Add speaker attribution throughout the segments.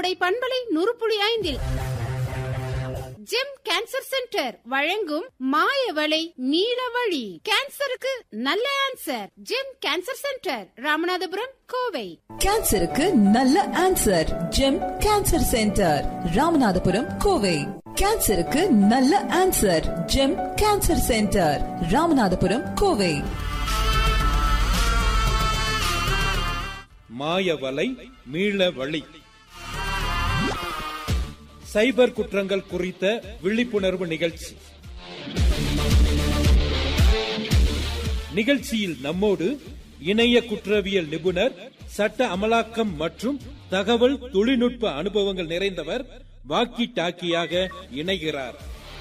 Speaker 1: கோடை பண்பலை நுறுப்புளி ஐந்தில் ஜெம் கேன்சர் சென்டர் வழங்கும் மாயவளை நீலவழி கேன்சருக்கு நல்ல answer GEM cancer centre Ramanathapuram Kovai
Speaker 2: கேன்சருக்கு நல்ல answer GEM cancer centre Ramanathapuram Kovai கேன்சருக்கு நல்ல answer GEM cancer centre Ramanathapuram Kovai
Speaker 3: மாயவலை மீள வழி சைபர் குற்றங்கள் குறித்த விழிப்புணர்வு நிகழ்ச்சி நிகழ்ச்சியில் நம்மோடு இணைய குற்றவியல் நிபுணர் சட்ட அமலாக்கம் மற்றும் தகவல் தொழில்நுட்ப அனுபவங்கள் நிறைந்தவர் வாக்கி டாக்கியாக இணைகிறார்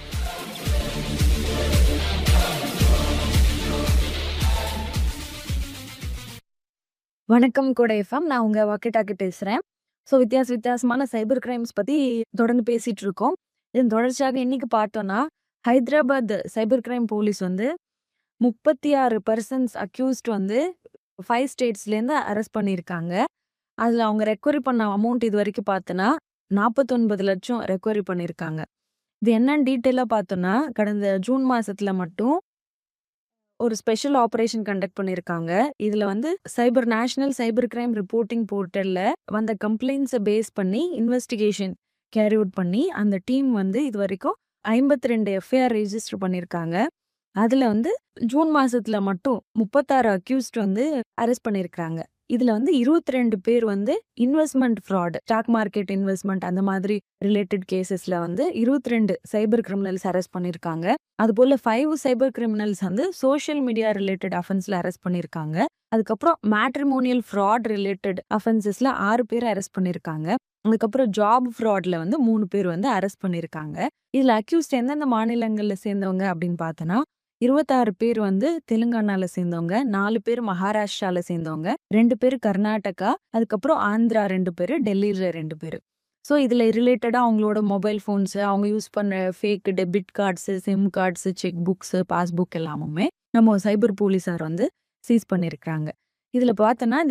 Speaker 4: வணக்கம் கூட எஃப்எம் நான் உங்க வாக்கிட்டாக்கி பேசுறேன் ஸோ வித்தியாச வித்தியாசமான சைபர் கிரைம்ஸ் பத்தி தொடர்ந்து பேசிட்டு இருக்கோம் இதன் தொடர்ச்சியாக இன்னைக்கு பார்த்தோம்னா ஹைதராபாத் சைபர் கிரைம் போலீஸ் வந்து முப்பத்தி ஆறு பர்சன்ஸ் அக்யூஸ்ட் வந்து ஃபைவ் ஸ்டேட்ஸ்லேருந்து அரெஸ்ட் பண்ணியிருக்காங்க அதில் அவங்க ரெக்கவரி பண்ண அமௌண்ட் இது வரைக்கும் பார்த்தோன்னா நாற்பத்தொன்பது லட்சம் ரெக்கவரி பண்ணியிருக்காங்க இது என்னன்னு டீட்டெயிலாக பார்த்தோன்னா கடந்த ஜூன் மாசத்துல மட்டும் ஒரு ஸ்பெஷல் ஆபரேஷன் கண்டக்ட் பண்ணியிருக்காங்க இதுல வந்து cyber national cyber crime reporting போர்ட்டல்ல வந்த கம்ப்ளைண்ட்ஸை பேஸ் பண்ணி இன்வெஸ்டிகேஷன் கேரி அவுட் பண்ணி அந்த டீம் வந்து இது வரைக்கும் ஐம்பத்தி ரெண்டு எஃப்ஐஆர் ரெஜிஸ்டர் பண்ணியிருக்காங்க அதுல வந்து ஜூன் மாசத்துல மட்டும் முப்பத்தாறு அக்யூஸ்ட் வந்து அரெஸ்ட் பண்ணியிருக்காங்க இதுல வந்து இருபத்தி ரெண்டு பேர் வந்து investment fraud stock market investment அந்த மாதிரி ரிலேட்டட் கேசஸ்ல வந்து இருபத்தி ரெண்டு சைபர் கிரிமினல்ஸ் அரெஸ்ட் பண்ணியிருக்காங்க அது போல ஃபைவ் சைபர் கிரிமினல்ஸ் வந்து சோஷியல் மீடியா ரிலேட்டட் அஃபென்ஸ்ல அரெஸ்ட் பண்ணியிருக்காங்க அதுக்கப்புறம் மேட்ரிமோனியல் ஃப்ராட் ரிலேட்டட் அஃபென்சஸ்ல ஆறு பேர் அரெஸ்ட் பண்ணியிருக்காங்க அதுக்கப்புறம் ஜாப் ஃப்ராட்ல வந்து மூணு பேர் வந்து அரெஸ்ட் பண்ணியிருக்காங்க இதுல அக்யூஸ்ட் எந்தெந்த மாநிலங்கள்ல சேர்ந்தவங்க அப்படின்னு பார்த்தோன்னா இருபத்தாறு பேர் வந்து தெலுங்கானால சேர்ந்தவங்க நாலு பேர் மகாராஷ்டிரால சேர்ந்தவங்க ரெண்டு பேர் கர்நாடகா அதுக்கப்புறம் ஆந்திரா ரெண்டு பேர் டெல்லியில ரெண்டு பேர் ஸோ இதில் ரிலேட்டடாக அவங்களோட மொபைல் ஃபோன்ஸு அவங்க யூஸ் பண்ணுற fake debit cards SIM cards cheque books passbook எல்லாமுமே நம்ம சைபர் போலீஸார் வந்து சீஸ் பண்ணியிருக்காங்க இதில் பார்த்தோன்னா இந்த